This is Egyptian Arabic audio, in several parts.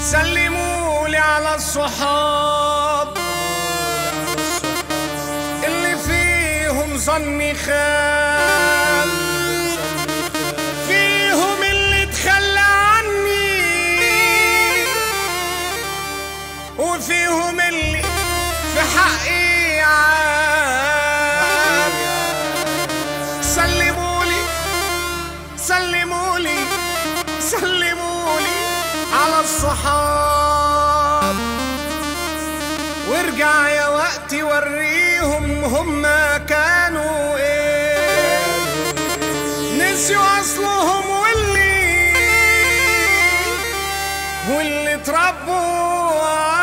سلموا لي على الصحاب اللي فيهم ظني خاب فيهم اللي تخلى عني وفيهم اللي في حقي عاب سلموا لي سلموا لي سلموا لي على الصحاب وارجع يا وقتي وريهم هما كانوا ايه نسيوا اصلهم واللي واللي اتربوا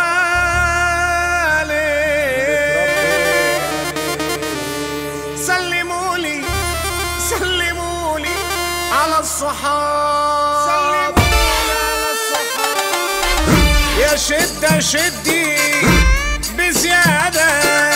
عليه سلموا لي سلموا لي على الصحاب سلموا لي على الصحاب يا شدة شدي بزيادة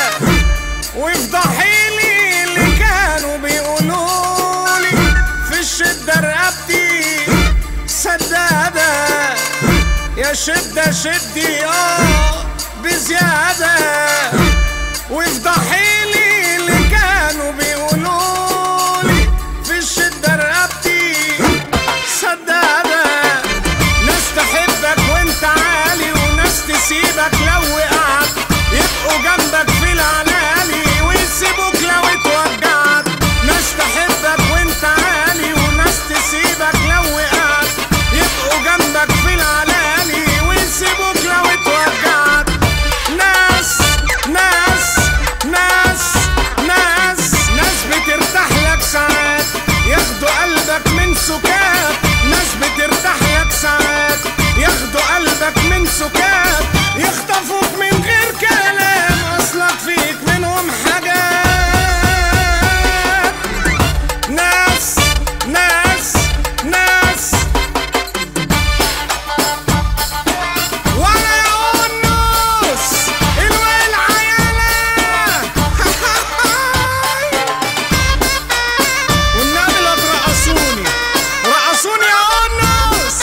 وافضحي لي اللي كانوا بيقولوا لي في الشدة رقبتي سدادة يا شدة شدي اه بزيادة وافضحي لي اللي كانوا بيقولوا لي في الشدة رقبتي سدادة ناس تحبك وانت عالي وناس تسيبك لو وقعت يبقوا جنبك في العلالي ويسيبوك لو اتوجعت ناس تحبك وانت عالي وناس تسيبك لو وقعت يبقوا جنبك في العلالي ويسيبوك لو اتوجعت ناس ناس ناس ناس ناس بترتاح لك ساعات ياخدوا قلبك من سكات ناس بترتاح لك ساعات ياخدوا قلبك من سكات يخطفوك من غير كلام اصلك فيك منهم حاجات ناس ناس ناس ولا يا النص الويل عيالة والنبي لا ترقصوني رقصوني يا النص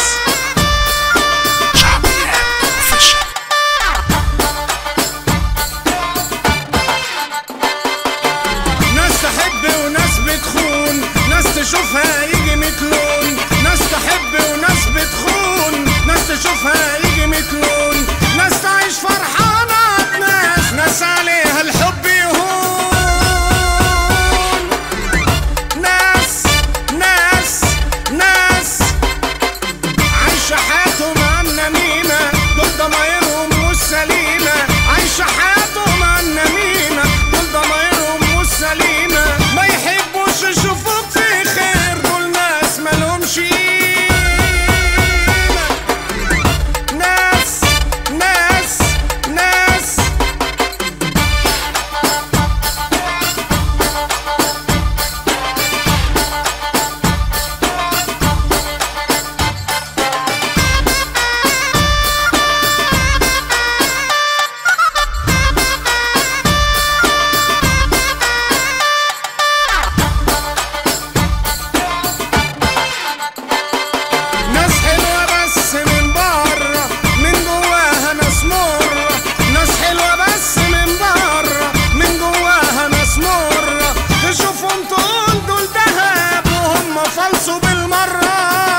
ناس تحب وناس بتخون ناس تشوفها يجي متلون ناس تحب وناس بتخون ناس تشوفها يجي متلون ناس تعيش فرحانة ناس ناس عليها الحب يهون ناس ناس ناس عايشة حياتهم عن نميمة دول ضمايرهم مش سليمة عايشة حياتهم عن نميمة دول ضمايرهم مش سليمة ما يحبوش يشوفوك في خير دول ناس مالهمش قيمة ناس ناس ناس ناس حلوة بس من بره من جواها ناس مرة ناس حلوة بس من بره من جواها ناس مرة تشوفهم تقول دول دهب وهم فلسوا بالمرة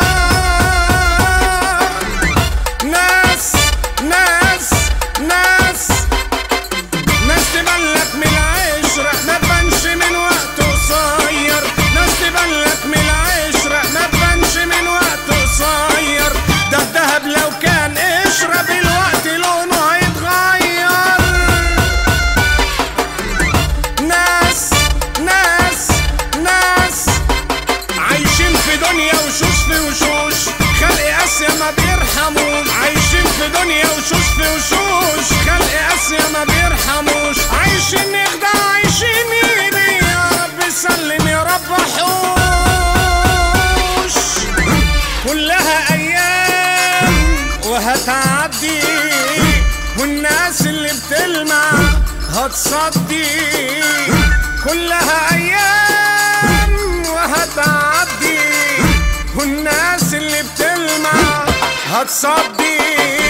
ناس ناس ناس ناس تبلك من العشرة ما تبانش من وقت قصير ناس تبلك من العشرة ما تبانش من وقت قصير ده الدهب لو كان قشرة بالوقت لونه هيتغير ناس ناس ناس عايشين في دنيا وشوش في وشوش خلق اسيا ما بيرحموش عايشين في دنيا وشوش في وشوش خلق اسيا ما بيرحموش عايشين نخدع عايشين ايدي يا رب سلم يا رب حوش كلها ايام وهتعدي والناس اللي بتلمع هتصدي كلها ايام وهتعدي والناس اللي بتلمع هتصدي